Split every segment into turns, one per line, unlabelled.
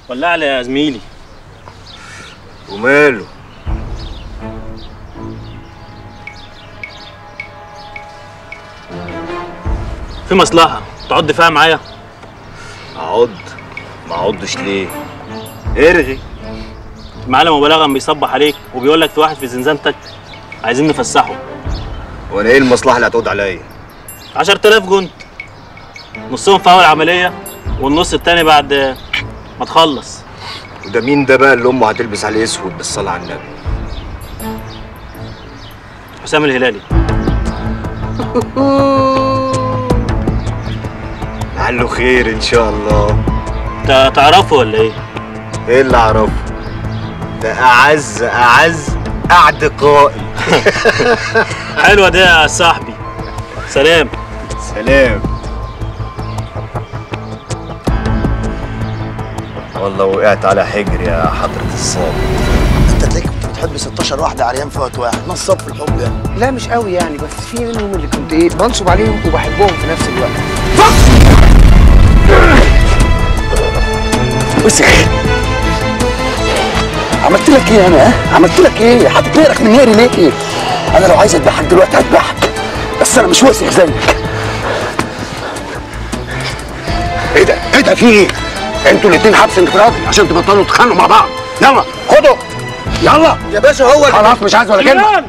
ولع لي يا زميلي
وماله
في مصلحه تقعد فيها معايا
اقعد ما اقعدش ليه ارغي
المعلم ابو لغم بيصبح عليك وبيقول لك في واحد في زنزانتك عايزين نفسحه
وانا ايه المصلحه اللي هتقعد عليا
10000 جند نصهم في اول عمليه والنص التاني بعد ما تخلص
وده مين ده بقى اللي امه هتلبس عليه اسود بالصلاه على النبي
حسام الهلالي
لعله خير ان شاء الله
انت تعرفه ولا ايه
ايه اللي اعرفه ده اعز اعز اعتقائي
حلوه دي يا صاحبي سلام
سلام والله وقعت على حجر يا حضرة الصابر
انت تلاقيك كنت بتحب 16 واحده عريان في وقت واحد نصاب في الحب يعني
لا مش قوي يعني بس في منهم اللي كنت ايه بنصب عليهم وبحبهم في نفس الوقت
وسخ عملت لك ايه انا ها؟ عملت لك ايه؟ حاطط نقرك من نقري ليه؟ انا لو عايز اذبحك دلوقتي هذبحك بس انا مش وسخ زيك ايه ده؟ ايه ده في ايه؟ انتوا الاتنين حبس انفرادي عشان تبطلوا تتخانقوا مع بعض يلا خدوا يلا
يا باشا هو اللي
خلاص مش عايز ولا كلمه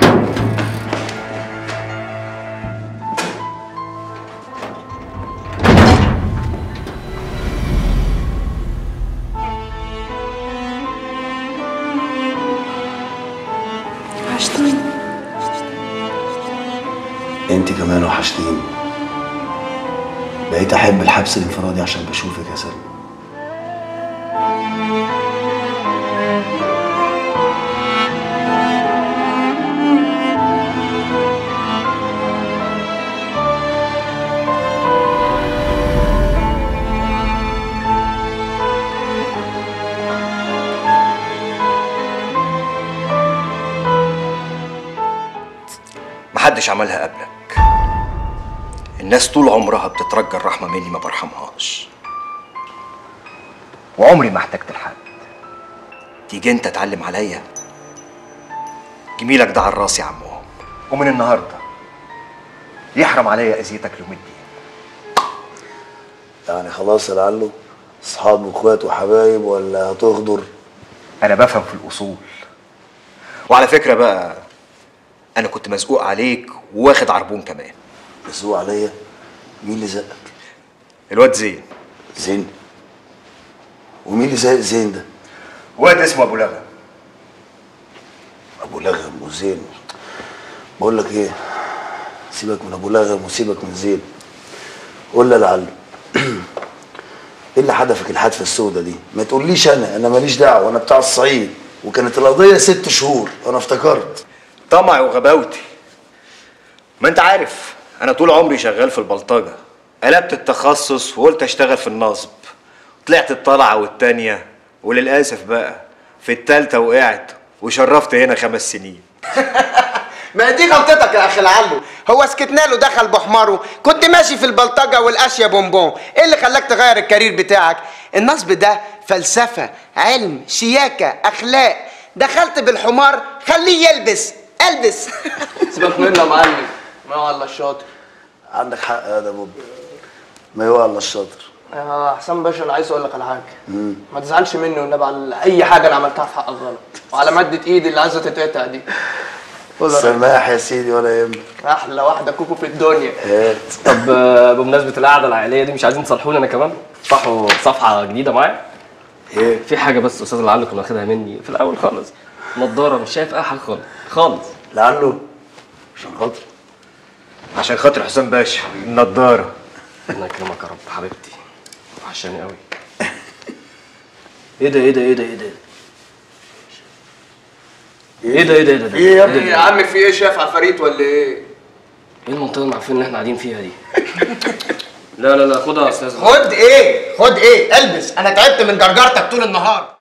وحشتني
انت كمان وحشتيني بقيت احب الحبس الانفرادي عشان بشوفك يا سلمى
محدش عملها قبلك الناس طول عمرها بتترجى الرحمة مني ما برحمهاش وعمري ما احتجت لحد تيجي انت تعلم عليا جميلك ده على راسي يا عمهم ومن النهارده يحرم عليا اذيتك ليوم الدين
يعني خلاص يا لعله اصحاب واخوات وحبايب ولا هتغدر
انا بفهم في الاصول وعلى فكره بقى انا كنت مزقوق عليك وواخد عربون كمان
مسؤول عليا مين اللي زقك
الواد زين
زين ومين اللي زق زين ده
واد اسمه ابو لغم
ابو لغم وزين بقول لك ايه سيبك من ابو لغم وسيبك من زين قول لي لعله ايه اللي حدفك الحادثه السوداء دي ما تقوليش انا انا ماليش دعوه انا بتاع الصعيد وكانت القضيه ست شهور انا افتكرت
طمعي وغباوتي ما انت عارف انا طول عمري شغال في البلطجه قلبت التخصص وقلت اشتغل في النصب طلعت الطلعه والتانيه وللاسف بقى في التالتة وقعت وشرفت هنا خمس سنين
ما دي غلطتك يا اخي العلو هو سكتنا له دخل بحماره كنت ماشي في البلطجه والاشياء بونبون ايه اللي خلاك تغير الكارير بتاعك النصب ده فلسفه علم شياكه اخلاق دخلت بالحمار خليه يلبس البس
سيبك منه يا معلم ما هو الله الشاطر
عندك حق يا ده بوب ما يوقع الا الشاطر
يا حسام باشا انا عايز اقول لك على حاجه ما تزعلش مني والنبي على اي حاجه انا عملتها في حقك غلط وعلى ماده ايدي اللي عايزه تتقطع دي خد يا راجل.
سماح يا سيدي ولا يهمك
احلى واحده كوكو في الدنيا
هات
طب آه، بمناسبة القعدة العائلية دي مش عايزين تصالحوني أنا كمان؟ تفتحوا صفحة جديدة معايا؟
ايه
في حاجة بس أستاذ العلو كان واخدها مني في الأول خالص نضارة مش شايف أي حاجة خالص خالص
لعله عشان خاطر
عشان خاطر حسام باشا النضاره
ربنا يكرمك يا رب حبيبتي وحشاني قوي ايه ده ايه ده ايه ده ايه ده ايه ده ايه ده ايه ده
ايه يا
ايه ده؟
يا عم في ايه شايف عفاريت ولا ايه
ايه المنطقة المعفنة اللي احنا قاعدين فيها دي؟ لا لا لا خدها يا استاذ
خد ايه خد ايه البس انا تعبت من جرجرتك طول النهار